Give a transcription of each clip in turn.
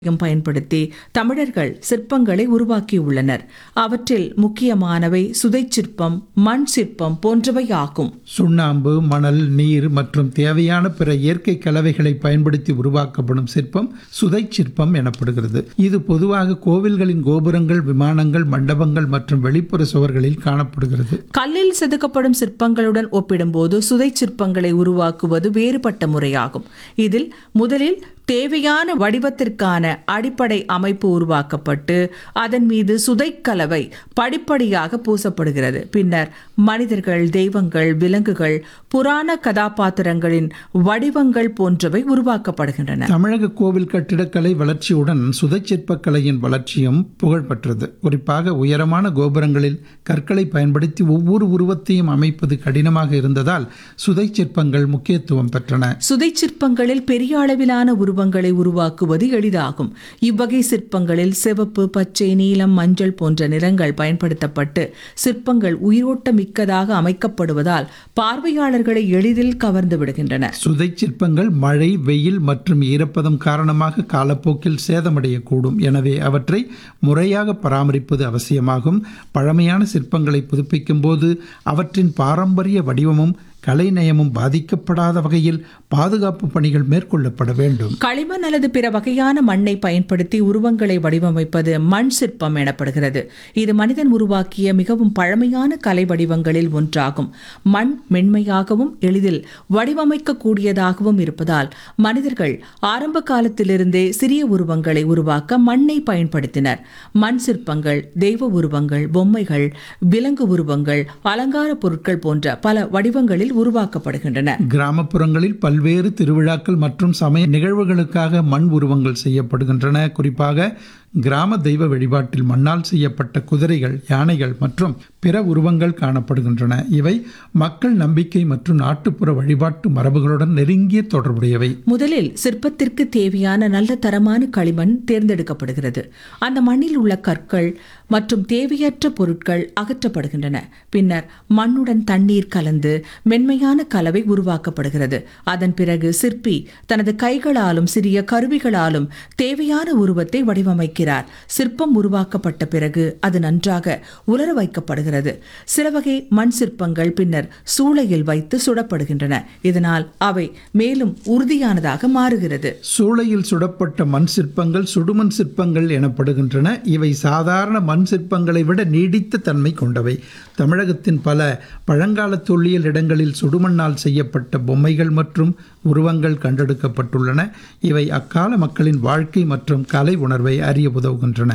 யும் பயன்படுத்தி தமிழர்கள் சிற்பங்களை உருவாக்கியுள்ளனர் அவற்றில் முக்கியமானவை சுதைச் சிற்பம் மண் சிற்பம் போன்றவை ஆகும் சுண்ணாம்பு மணல் நீர் மற்றும் தேவையான பிற இயற்கை கலவைகளை பயன்படுத்தி உருவாக்கப்படும் சிற்பம் சுதைச் சிற்பம் எனப்படுகிறது இது பொதுவாக கோவில்களின் கோபுரங்கள் விமானங்கள் மண்டபங்கள் மற்றும் வெளிப்புற சுவர்களில் காணப்படுகிறது கல்லில் செதுக்கப்படும் சிற்பங்களுடன் ஒப்பிடும்போது சுதைச் சிற்பங்களை உருவாக்குவது வேறுபட்ட முறையாகும் இதில் முதலில் தேவையான வடிவத்திற்கான அடிப்படை அமைப்பு உருவாக்கப்பட்டு அதன் மீது சுதைக்கலவை படிப்படியாக பூசப்படுகிறது பின்னர் மனிதர்கள் தெய்வங்கள் விலங்குகள் புராண கதாபாத்திரங்களின் வடிவங்கள் போன்றவை உருவாக்கப்படுகின்றன தமிழக கோவில் கட்டிடக்கலை வளர்ச்சியுடன் சுதைச் சிற்பக்கலையின் வளர்ச்சியும் புகழ்பெற்றது குறிப்பாக உயரமான கோபுரங்களில் கற்களை பயன்படுத்தி ஒவ்வொரு உருவத்தையும் அமைப்பது கடினமாக இருந்ததால் சுதைச் சிற்பங்கள் முக்கியத்துவம் பெற்றன சுதைச் சிற்பங்களில் பெரிய அளவிலான உருவங்களை உருவாக்குவது எளிதாகும் இவ்வகை சிற்பங்களில் சிவப்பு பச்சை நீலம் மஞ்சள் போன்ற நிறங்கள் பயன்படுத்தப்பட்டு சிற்பங்கள் உயிரோட்டம் மிக்கதாக அமைக்கப்படுவதால் பார்வையாளர்களை எளிதில் கவர்ந்து விடுகின்றன சுதைச் சிற்பங்கள் மழை வெயில் மற்றும் ஈரப்பதம் காரணமாக காலப்போக்கில் சேதமடையக்கூடும் எனவே அவற்றை முறையாக பராமரிப்பது அவசியமாகும் பழமையான சிற்பங்களை புதுப்பிக்கும் போது அவற்றின் பாரம்பரிய வடிவமும் கலைநயமும் பாதிக்கப்படாத வகையில் பாதுகாப்பு பணிகள் மேற்கொள்ளப்பட வேண்டும் களிமண் அல்லது பிற வகையான மண்ணை பயன்படுத்தி உருவங்களை வடிவமைப்பது மண் சிற்பம் எனப்படுகிறது இது மனிதன் உருவாக்கிய மிகவும் பழமையான கலை வடிவங்களில் ஒன்றாகும் மண் மென்மையாகவும் எளிதில் வடிவமைக்கக்கூடியதாகவும் இருப்பதால் மனிதர்கள் ஆரம்ப காலத்திலிருந்தே சிறிய உருவங்களை உருவாக்க மண்ணை பயன்படுத்தினர் மண் சிற்பங்கள் தெய்வ உருவங்கள் பொம்மைகள் விலங்கு உருவங்கள் அலங்கார பொருட்கள் போன்ற பல வடிவங்களில் உருவாக்கப்படுகின்றன கிராமப்புறங்களில் பல்வேறு திருவிழாக்கள் மற்றும் சமய நிகழ்வுகளுக்காக மண் உருவங்கள் செய்யப்படுகின்றன குறிப்பாக கிராம தெய்வ வழிபாட்டில் மண்ணால் செய்யப்பட்ட குதிரைகள் யானைகள் மற்றும் பிற உருவங்கள் காணப்படுகின்றன இவை மக்கள் நம்பிக்கை மற்றும் நாட்டுப்புற வழிபாட்டு மரபுகளுடன் நெருங்கிய தொடர்புடையவை முதலில் சிற்பத்திற்கு தேவையான நல்ல தரமான களிமண் தேர்ந்தெடுக்கப்படுகிறது அந்த மண்ணில் உள்ள கற்கள் மற்றும் தேவையற்ற பொருட்கள் அகற்றப்படுகின்றன பின்னர் மண்ணுடன் தண்ணீர் கலந்து மென்மையான கலவை உருவாக்கப்படுகிறது அதன் பிறகு சிற்பி தனது கைகளாலும் சிறிய கருவிகளாலும் தேவையான உருவத்தை வடிவமைக்கிறார் சிற்பம் உருவாக்கப்பட்ட பிறகு அது நன்றாக உலர வைக்கப்படுகிறது சில வகை மண் சிற்பங்கள் பின்னர் சூளையில் வைத்து சுடப்படுகின்றன இதனால் அவை மேலும் உறுதியானதாக மாறுகிறது சூளையில் சுடப்பட்ட மண் சிற்பங்கள் சுடுமண் சிற்பங்கள் எனப்படுகின்றன இவை சாதாரண மண் சிற்பங்களை விட நீடித்த தன்மை கொண்டவை தமிழகத்தின் பல பழங்கால தொல்லியல் இடங்களில் சுடுமண்ணால் செய்யப்பட்ட பொம்மைகள் மற்றும் உருவங்கள் கண்டெடுக்கப்பட்டுள்ளன இவை அக்கால மக்களின் வாழ்க்கை மற்றும் கலை உணர்வை அறிய உதவுகின்றன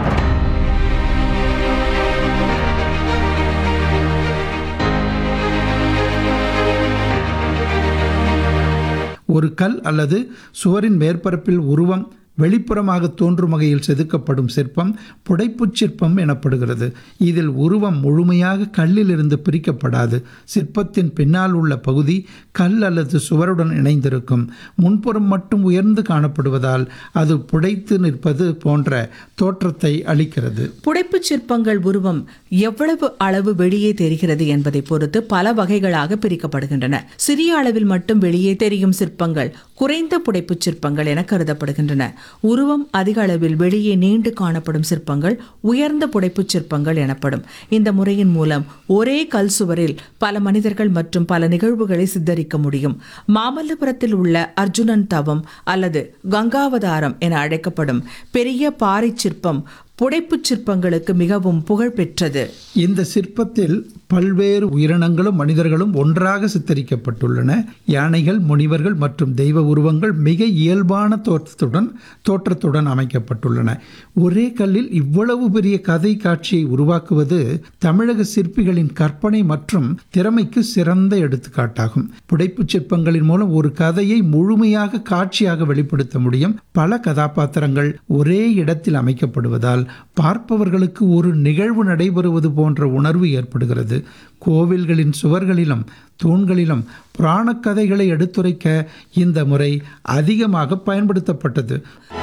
ஒரு கல் அல்லது சுவரின் மேற்பரப்பில் உருவம் வெளிப்புறமாக தோன்றும் வகையில் செதுக்கப்படும் சிற்பம் புடைப்புச் சிற்பம் எனப்படுகிறது இதில் உருவம் முழுமையாக கல்லிலிருந்து பிரிக்கப்படாது சிற்பத்தின் பின்னால் உள்ள பகுதி கல் அல்லது சுவருடன் இணைந்திருக்கும் முன்புறம் மட்டும் உயர்ந்து காணப்படுவதால் அது புடைத்து நிற்பது போன்ற தோற்றத்தை அளிக்கிறது புடைப்புச் சிற்பங்கள் உருவம் எவ்வளவு அளவு வெளியே தெரிகிறது என்பதை பொறுத்து பல வகைகளாக பிரிக்கப்படுகின்றன சிறிய அளவில் மட்டும் வெளியே தெரியும் சிற்பங்கள் குறைந்த புடைப்புச் சிற்பங்கள் என கருதப்படுகின்றன உருவம் அதிக அளவில் வெளியே நீண்டு காணப்படும் சிற்பங்கள் உயர்ந்த புடைப்புச் சிற்பங்கள் எனப்படும் இந்த முறையின் மூலம் ஒரே கல் சுவரில் பல மனிதர்கள் மற்றும் பல நிகழ்வுகளை சித்தரிக்க முடியும் மாமல்லபுரத்தில் உள்ள அர்ஜுனன் தவம் அல்லது கங்காவதாரம் என அழைக்கப்படும் பெரிய பாறை சிற்பம் புடைப்புச் சிற்பங்களுக்கு மிகவும் புகழ் பெற்றது இந்த சிற்பத்தில் பல்வேறு உயிரினங்களும் மனிதர்களும் ஒன்றாக சித்தரிக்கப்பட்டுள்ளன யானைகள் முனிவர்கள் மற்றும் தெய்வ உருவங்கள் மிக இயல்பான தோற்றத்துடன் தோற்றத்துடன் அமைக்கப்பட்டுள்ளன ஒரே கல்லில் இவ்வளவு பெரிய கதை காட்சியை உருவாக்குவது தமிழக சிற்பிகளின் கற்பனை மற்றும் திறமைக்கு சிறந்த எடுத்துக்காட்டாகும் புடைப்புச் சிற்பங்களின் மூலம் ஒரு கதையை முழுமையாக காட்சியாக வெளிப்படுத்த முடியும் பல கதாபாத்திரங்கள் ஒரே இடத்தில் அமைக்கப்படுவதால் பார்ப்பவர்களுக்கு ஒரு நிகழ்வு நடைபெறுவது போன்ற உணர்வு ஏற்படுகிறது கோவில்களின் சுவர்களிலும் தூண்களிலும் புராணக் கதைகளை எடுத்துரைக்க இந்த முறை அதிகமாக பயன்படுத்தப்பட்டது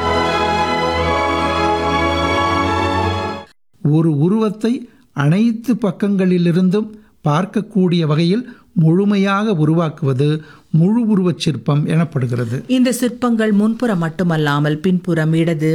ஒரு உருவத்தை அனைத்து பக்கங்களிலிருந்தும் பார்க்கக்கூடிய வகையில் முழுமையாக உருவாக்குவது முழு உருவச் சிற்பம் எனப்படுகிறது இந்த சிற்பங்கள் முன்புறம் மட்டுமல்லாமல் பின்புறம் இடது